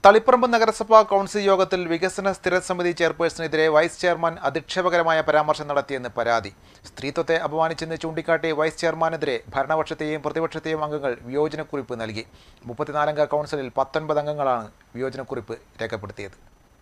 തളിപ്പറമ്പ് നഗരസഭാ കൗൺസിൽ യോഗത്തിൽ വികസന സ്ഥിരസമിതി ചെയർപേഴ്സണെതിരെ വൈസ് ചെയർമാൻ അധിക്ഷേപകരമായ പരാമർശം നടത്തിയെന്ന് പരാതി സ്ത്രീത്വത്തെ അപമാനിച്ചെന്ന് ചൂണ്ടിക്കാട്ടി വൈസ് ചെയർമാനെതിരെ ഭരണപക്ഷത്തെയും പ്രതിപക്ഷത്തെയും അംഗങ്ങൾ വിയോജനക്കുറിപ്പ് നൽകി മുപ്പത്തിനാലംഗ കൗൺസിലിൽ പത്തൊൻപത് അംഗങ്ങളാണ് വിയോജനക്കുറിപ്പ് രേഖപ്പെടുത്തിയത്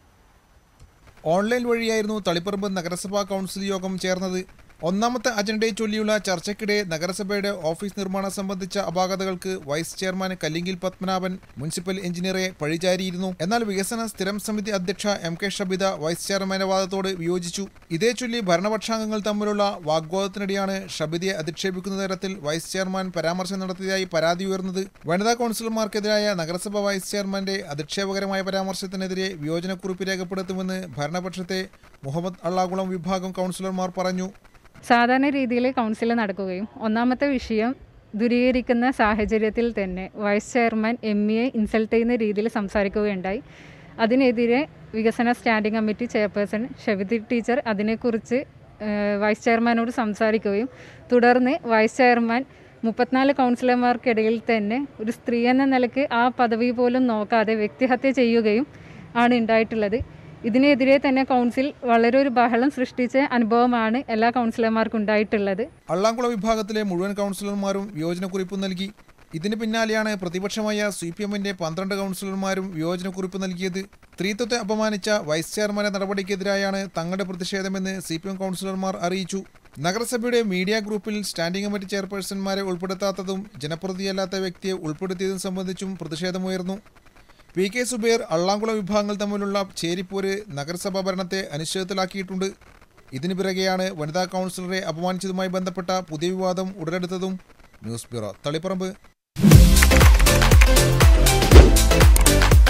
ഓൺലൈൻ വഴിയായിരുന്നു തളിപ്പറമ്പ് നഗരസഭാ കൗൺസിൽ യോഗം ചേർന്നത് ഒന്നാമത്തെ അജണ്ടയെ ചൊല്ലിയുള്ള ചർച്ചയ്ക്കിടെ നഗരസഭയുടെ ഓഫീസ് നിർമ്മാണം സംബന്ധിച്ച അപാകതകൾക്ക് vice chairman Kallinkil Padmanabhan municipal എഞ്ചിനീയറെ പഴിചാരിയിരുന്നു എന്നാൽ വികസന സ്ഥിരം സമിതി അധ്യക്ഷ എം കെ ഷബിത വൈസ് ചെയർമാന്റെ വാദത്തോട് വിയോജിച്ചു ഇതേ ചൊല്ലി ഭരണപക്ഷാംഗങ്ങൾ തമ്മിലുള്ള വാഗ്വാദത്തിനിടെയാണ് ഷബിതയെ അധിക്ഷേപിക്കുന്ന തരത്തിൽ വൈസ് ചെയർമാൻ പരാമർശം നടത്തിയതായി പരാതി ഉയർന്നത് വനിതാ കൗൺസിലർമാർക്കെതിരായ നഗരസഭ വൈസ് ചെയർമാന്റെ അധിക്ഷേപകരമായ പരാമർശത്തിനെതിരെ വിയോജനക്കുറിപ്പ് രേഖപ്പെടുത്തുമെന്ന് ഭരണപക്ഷത്തെ മുഹമ്മദ് അള്ളാകുളം വിഭാഗം കൗൺസിലർമാർ പറഞ്ഞു സാധാരണ രീതിയിൽ കൗൺസിൽ നടക്കുകയും ഒന്നാമത്തെ വിഷയം ദൂരീകരിക്കുന്ന സാഹചര്യത്തിൽ തന്നെ വൈസ് ചെയർമാൻ എം ഇയെ ഇൻസൾട്ട് ചെയ്യുന്ന രീതിയിൽ സംസാരിക്കുകയുണ്ടായി അതിനെതിരെ വികസന standing committee chairperson Shavithi teacher അതിനെക്കുറിച്ച് ഏഹ്, വൈസ് ചെയർമാനോട് സംസാരിക്കുകയും തുടർന്ന് വൈസ് ചെയർമാൻ മുപ്പത്തിനാല് കൗൺസിലർമാർക്കിടയിൽ തന്നെ ഒരു സ്ത്രീ എന്ന നിലയ്ക്ക് ആ പദവി പോലും നോക്കാതെ വ്യക്തിഹത്യ ചെയ്യുകയും ആണ് ഉണ്ടായിട്ടുള്ളത് ഇതിനെതിരെ തന്നെ കൗൺസിൽ വളരെ ഒരു ബഹളം സൃഷ്ടിച്ച അനുഭവമാണ് എല്ലാ കൗൺസിലർമാർക്കും ഉണ്ടായിട്ടുള്ളത് അള്ളാംകുളം വിഭാഗത്തിലെ മുഴുവൻ കൗൺസിലർമാരും വിയോജനക്കുറിപ്പ് നൽകി ഇതിന് പിന്നാലെയാണ് പ്രതിപക്ഷമായ സി പി എമ്മിന്റെ പന്ത്രണ്ട് കൗൺസിലർമാരും വിയോജനക്കുറിപ്പ് നൽകിയത് സ്ത്രീത്വത്തെ അപമാനിച്ച വൈസ് ചെയർമാന്റെ നടപടിക്കെതിരായാണ് തങ്ങളുടെ പ്രതിഷേധമെന്ന് സി പി എം കൗൺസിലർമാർ അറിയിച്ചു നഗരസഭയുടെ മീഡിയ ഗ്രൂപ്പിൽ സ്റ്റാൻഡിംഗ് കമ്മിറ്റി ചെയർപേഴ്സൺമാരെ ഉൾപ്പെടുത്താത്തതും ജനപ്രതിയല്ലാത്ത വ്യക്തിയെ ഉൾപ്പെടുത്തിയതും സംബന്ധിച്ചും പ്രതിഷേധമുയർന്നു പി കെ സുബൈർ അള്ളാംകുളം വിഭാഗങ്ങൾ തമ്മിലുള്ള ചേരിപ്പോര് നഗരസഭാ ഭരണത്തെ അനിശ്ചിതത്തിലാക്കിയിട്ടുണ്ട് ഇതിനു പിറകെയാണ് വനിതാ കൗൺസിലറെ അപമാനിച്ചതുമായി ബന്ധപ്പെട്ട പുതിയ വിവാദം ഉടലെടുത്തതും ന്യൂസ് ബ്യൂറോ തളിപ്പറമ്പ്